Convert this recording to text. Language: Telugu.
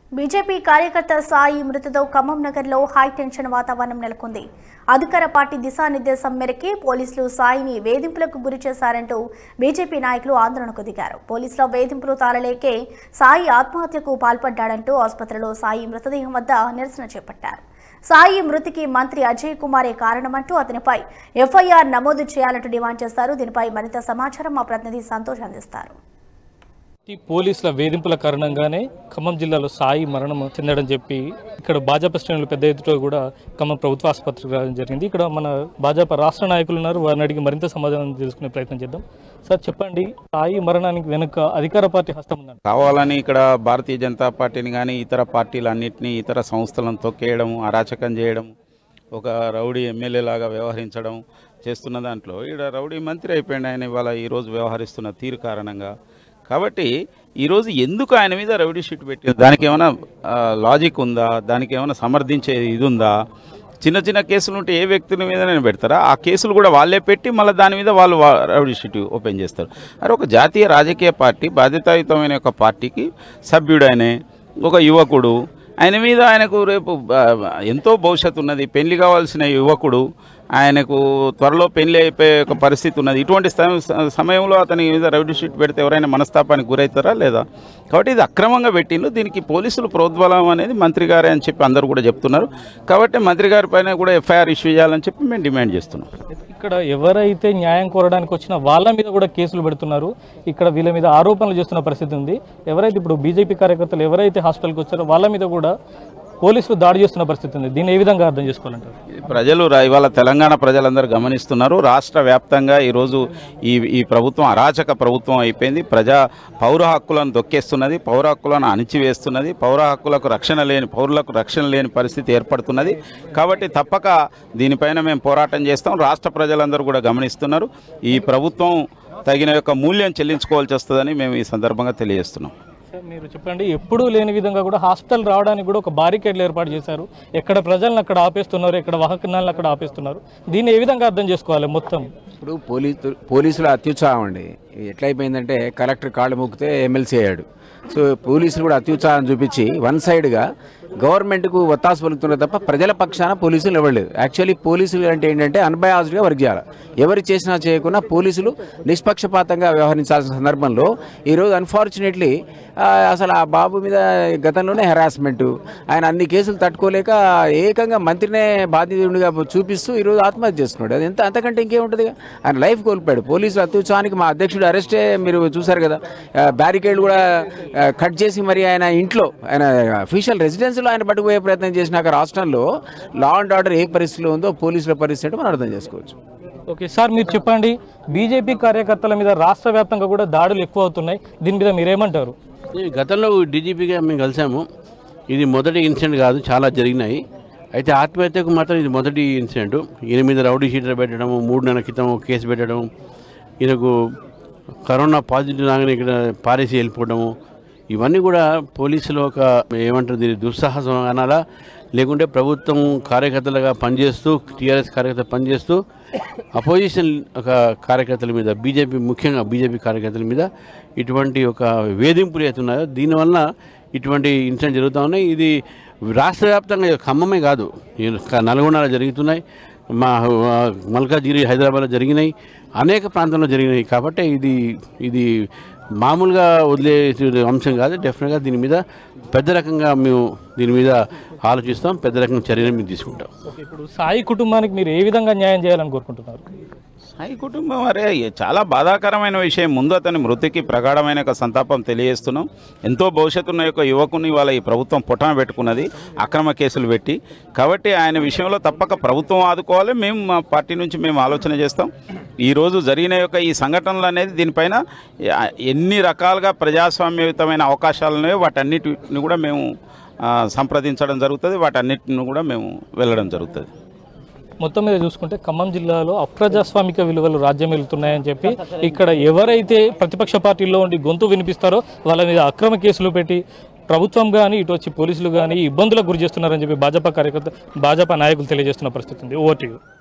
బీజేపీ కార్యకర్త సాయి మృతితో ఖమ్మం నగర్లో హై టెన్షన్ వాతావరణం నెలకొంది అధికార పార్టీ దిశానిర్దేశం మేరకే పోలీసులు సాయిని వేధింపులకు గురి చేశారంటూ బీజేపీ నాయకులు ఆందోళనకు దిగారు పోలీసుల వేధింపులు తాళలేకే సాయి ఆత్మహత్యకు పాల్పడ్డాడంటూ ఆసుపత్రిలో సాయి మృతదేహం వద్ద నిరసన చేపట్టారు సాయి మృతికి మంత్రి అజయ్ కుమారే కారణమంటూ అతనిపై ఎఫ్ఐఆర్ నమోదు చేయాలంటూ డిమాండ్ చేస్తారు దీనిపై మరింత సమాచారం మా ప్రతినిధి సంతోష్ అందిస్తారు ఈ పోలీసుల వేధింపుల కారణంగానే ఖమ్మం జిల్లాలో సాయి మరణం చెందడం చెప్పి ఇక్కడ భాజపా శ్రేణులు పెద్ద ఎత్తుతో కూడా ఖమ్మం ప్రభుత్వ ఆసుపత్రికి రావడం జరిగింది ఇక్కడ మన భాజపా రాష్ట్ర నాయకులు ఉన్నారు వారిని అడిగి మరింత సమాధానం తెలుసుకునే ప్రయత్నం చేద్దాం సార్ చెప్పండి సాయి మరణానికి వెనుక అధికార పార్టీ హస్తం ఉందండి కావాలని ఇక్కడ భారతీయ జనతా పార్టీని కానీ ఇతర పార్టీలన్నింటినీ ఇతర సంస్థలను తొక్కేయడం అరాచకం చేయడం ఒక రౌడీ ఎమ్మెల్యే లాగా వ్యవహరించడం చేస్తున్న దాంట్లో ఇక్కడ రౌడీ మంత్రి అయిపోయింది ఆయన ఇవాళ ఈరోజు వ్యవహరిస్తున్న తీరు కారణంగా కాబట్టి ఈరోజు ఎందుకు ఆయన మీద రౌడీ షీట్ పెట్టింది దానికి ఏమైనా ఆ, లాజిక్ ఉందా దానికి ఏమైనా సమర్థించే ఇది ఉందా చిన్న చిన్న కేసులు ఉంటే ఏ వ్యక్తుల మీదనే పెడతారా ఆ కేసులు కూడా వాళ్ళే పెట్టి మళ్ళీ దాని మీద వాళ్ళు వా- రౌడీ షీట్ ఓపెన్ చేస్తారు అరే ఒక జాతీయ రాజకీయ పార్టీ బాధ్యతాయుతమైన ఒక పార్టీకి సభ్యుడైన ఒక యువకుడు ఆయన మీద ఆయనకు రేపు ఆ, ఎంతో భవిష్యత్తు ఉన్నది పెళ్లి కావాల్సిన యువకుడు ఆయనకు త్వరలో పెళ్లి అయిపోయే ఒక పరిస్థితి ఉన్నది ఇటువంటి సమ- సమయంలో అతని మీద రౌడీ షీట్ పెడితే ఎవరైనా మనస్తాపానికి గురవుతారా లేదా కాబట్టి ఇది అక్రమంగా పెట్టిండు దీనికి పోలీసులు ప్రోద్బలం అనేది మంత్రి గారే అని చెప్పి అందరూ కూడా చెప్తున్నారు కాబట్టి మంత్రి గారి పైన కూడా ఎఫ్ఐఆర్ ఇష్యూ చేయాలని చెప్పి మేము డిమాండ్ చేస్తున్నాం ఇక్కడ ఎవరైతే న్యాయం కోరడానికి వచ్చినా వాళ్ళ మీద కూడా కేసులు పెడుతున్నారు ఇక్కడ వీళ్ళ మీద ఆరోపణలు చేస్తున్న పరిస్థితి ఉంది ఎవరైతే ఇప్పుడు బీజేపీ కార్యకర్తలు ఎవరైతే హాస్పిటల్కి వచ్చారో వాళ్ళ మీద కూడా పోలీసులు దాడి చేస్తున్న పరిస్థితి ఉంది దీన్ని ఏ విధంగా అర్థం చేసుకోవాలంటారు ఇది ప్రజలు రా- ఇవాళ తెలంగాణ ప్రజలందరూ గమనిస్తున్నారు రాష్ట్ర వ్యాప్తంగా ఈరోజు ఈ ఈ ప్రభుత్వం అరాచక ప్రభుత్వం అయిపోయింది ప్రజా పౌర హక్కులను దొక్కేస్తున్నది పౌర హక్కులను అణిచివేస్తున్నది పౌర హక్కులకు రక్షణ లేని పౌరులకు రక్షణ లేని పరిస్థితి ఏర్పడుతున్నది కాబట్టి తప్పక దీనిపైన మేము పోరాటం చేస్తాం రాష్ట్ర ప్రజలందరూ కూడా గమనిస్తున్నారు ఈ ప్రభుత్వం తగిన యొక్క మూల్యం చెల్లించుకోవాల్సి వస్తుందని మేము ఈ సందర్భంగా తెలియజేస్తున్నాం సార్ మీరు చెప్పండి ఎప్పుడూ లేని విధంగా కూడా హాస్పిటల్ రావడానికి కూడా ఒక బారికేడ్లు ఏర్పాటు చేశారు ఎక్కడ ప్రజలను అక్కడ ఆపేస్తున్నారు ఎక్కడ వాహనాలను అక్కడ ఆపేస్తున్నారు దీన్ని ఏ విధంగా అర్థం చేసుకోవాలి మొత్తం ఇప్పుడు పోలీసు పోలీసుల అత్యుత్సాహం అండి ఎట్లయిపోయిందంటే కలెక్టర్ కాళ్ళు మొక్కితే ఎమ్మెల్సీ అయ్యాడు సో పోలీసులు కూడా అత్యుత్సాహం చూపించి వన్ సైడ్గా గవర్నమెంట్కు ఒత్తాసు పలుకుతున్నారు తప్ప ప్రజల పక్షాన పోలీసులు ఇవ్వలేదు యాక్చువల్లీ పోలీసులు అంటే ఏంటంటే అన్బయాస్డ్గా వర్క్ చేయాలి ఎవరు చేసినా చేయకుండా పోలీసులు నిష్పక్షపాతంగా వ్యవహరించాల్సిన సందర్భంలో ఈరోజు అన్ఫార్చునేట్లీ అసలు ఆ బాబు మీద గతంలోనే హెరాస్మెంట్ ఆయన అన్ని కేసులు తట్టుకోలేక ఏకంగా మంత్రినే బాధితుడిగా చూపిస్తూ ఈరోజు ఆత్మహత్య చేసుకున్నాడు అది ఎంత అంతకంటే ఇంకేముంటుంది ఇక? ఆయన లైఫ్ కోల్పోయాడు పోలీసులు అత్యుత్సాహానికి మా అధ్యక్షుడు అరెస్టే మీరు చూశారు కదా బ్యారికేడ్ కూడా ఆ, కట్ చేసి మరి ఆయన ఇంట్లో ఆయన అఫీషియల్ రెసిడెన్స్లో ఆయన పట్టుకుపోయే ప్రయత్నం చేసినాక రాష్ట్రంలో లా అండ్ ఆర్డర్ ఏ పరిస్థితిలో ఉందో పోలీసుల పరిస్థితి అంటే మనం అర్థం చేసుకోవచ్చు ఓకే సార్ మీరు చెప్పండి బీజేపీ కార్యకర్తల మీద రాష్ట్ర వ్యాప్తంగా కూడా దాడులు ఎక్కువ అవుతున్నాయి దీని మీద మీరేమంటారు ఈ గతంలో డీజీపీగా మేము కలిసాము ఇది మొదటి ఇన్సిడెంట్ కాదు చాలా జరిగినాయి అయితే ఆత్మహత్యకు మాత్రం ఇది మొదటి ఇన్సిడెంట్ ఈయన మీద రౌడీ షీటర్ పెట్టడం మూడు నెలల క్రితం ఒక కేసు పెట్టడం ఈయనకు కరోనా పాజిటివ్ రాగానే ఇక్కడ పారేసి వెళ్ళిపోవడము ఇవన్నీ కూడా పోలీసులు ఒక ఏమంటారు దీన్ని దుస్సాహసం అనాలా లేకుంటే ప్రభుత్వం కార్యకర్తలుగా పనిచేస్తూ టీఆర్ఎస్ కార్యకర్త పనిచేస్తూ అపోజిషన్ ఒక కార్యకర్తల మీద బీజేపీ ముఖ్యంగా బీజేపీ కార్యకర్తల మీద ఇటువంటి ఒక వేధింపులు అవుతున్నాయో దీనివల్ల ఇటువంటి ఇన్సిడెంట్ జరుగుతూ ఉన్నాయి ఇది రాష్ట్ర వ్యాప్తంగా ఇది ఖమ్మమే కాదు ఈ క- నల్గొండలో జరుగుతున్నాయి మా మల్కాజిగిరి హైదరాబాద్లో జరిగినాయి అనేక ప్రాంతాల్లో జరిగినాయి కాబట్టి ఇది ఇది మామూలుగా వదిలే అంశం కాదు డెఫినెట్గా దీని మీద పెద్ద రకంగా మేము దీని మీద ఆలోచిస్తాం పెద్ద రకంగా చర్యలు మేము తీసుకుంటాం ఓకే ఇప్పుడు సాయి కుటుంబానికి మీరు ఏ విధంగా న్యాయం చేయాలని కోరుకుంటున్నారు సాయి కుటుంబం అరే చాలా బాధాకరమైన విషయం ముందు అతని మృతికి ప్రగాఢమైన ఒక సంతాపం తెలియజేస్తున్నాం ఎంతో భవిష్యత్తు ఉన్న యొక్క యువకుని వాళ్ళ ఈ ప్రభుత్వం పుటన పెట్టుకున్నది అక్రమ కేసులు పెట్టి కాబట్టి ఆయన విషయంలో తప్పక ప్రభుత్వం ఆదుకోవాలి మేము మా పార్టీ నుంచి మేము ఆలోచన చేస్తాం ఈరోజు జరిగిన యొక్క ఈ సంఘటనలు అనేది దీనిపైన ఎ- ఎన్ని రకాలుగా ప్రజాస్వామ్యయుతమైన అవకాశాలు ఉన్నాయో వాటన్నిటిని కూడా మేము ఆ, సంప్రదించడం జరుగుతుంది వాటన్నిటిని కూడా మేము వెళ్ళడం జరుగుతుంది మొత్తం మీద చూసుకుంటే ఖమ్మం జిల్లాలో అప్రజాస్వామిక విలువలు రాజ్యం వెళ్తున్నాయని చెప్పి ఇక్కడ ఎవరైతే ప్రతిపక్ష పార్టీల్లో ఉండి గొంతు వినిపిస్తారో వాళ్ళ మీద అక్రమ కేసులు పెట్టి ప్రభుత్వం కానీ ఇటు వచ్చి పోలీసులు కానీ ఇబ్బందులకు గురి చేస్తున్నారని చెప్పి భాజపా కార్యకర్త భాజపా నాయకులు తెలియజేస్తున్న పరిస్థితి ఉంది ఓటీయూ